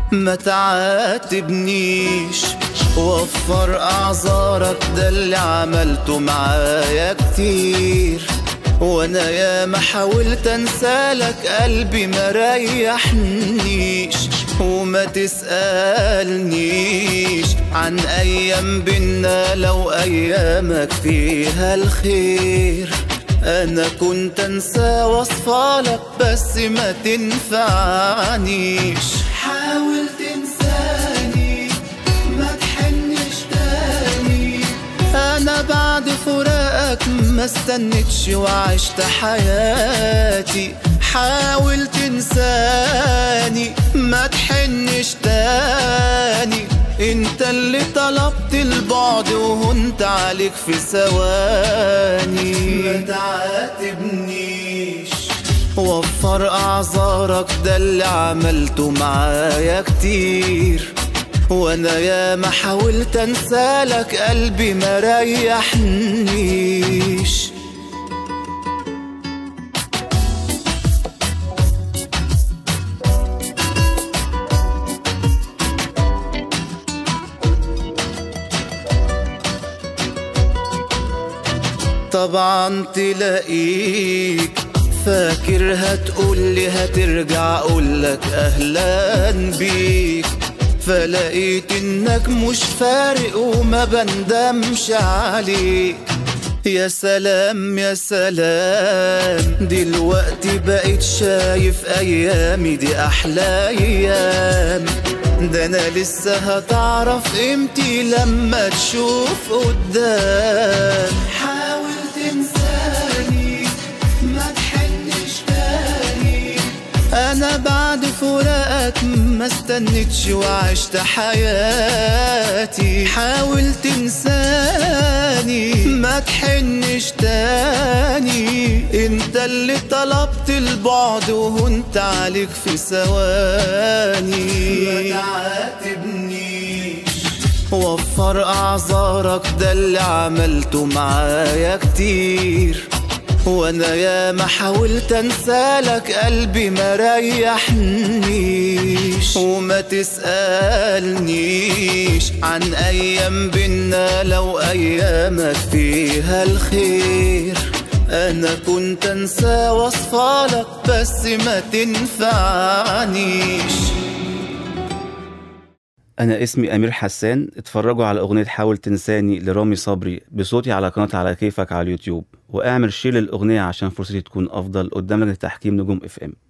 ما تعاتبنيش وفر اعذارك ده اللي عملته معايا كتير وانا يا ما حاولت انسالك قلبي ما ريحنيش وما تسألنيش عن ايام بينا لو ايامك فيها الخير انا كنت انسى وصفالك بس ما تنفعنيش حاول تنساني ما تحنش تاني انا بعد فراقك ما استنتش وعشت حياتي حاول تنساني ما تحنش تاني انت اللي طلبت البعد وهنت عليك في ثواني ما تعاتبنيش وفر اعذارك ده اللي عملته معايا كتير وانا يا ما حاولت انسالك قلبي ما ريحنيش طبعا تلاقيك فاكر هتقولي هترجع اقولك اهلا بيك فلقيت انك مش فارق وما بندمش عليك يا سلام يا سلام دلوقتي بقيت شايف ايامي دي احلى ايام ده انا لسه هتعرف قيمتي لما تشوف قدام حاول تنساني ما تحنش تاني انا بعد فراقك ما استنتش وعشت حياتي حاول تنساني ما تحنش تاني انت اللي طلبت البعد وهنت عليك في ثواني ما تعاتبنيش وفر اعذارك ده اللي عملته معايا كتير وانا يا ما حاولت انسالك قلبي ما ريحنيش وما تسألنيش عن ايام بينا لو ايامك فيها الخير انا كنت انسى وصفالك بس ما تنفعنيش أنا اسمي أمير حسان اتفرجوا على أغنية حاول تنساني لرامي صبري بصوتي على قناة على كيفك على اليوتيوب واعمل شير للأغنية عشان فرصتي تكون أفضل قدام لجنة تحكيم نجوم اف ام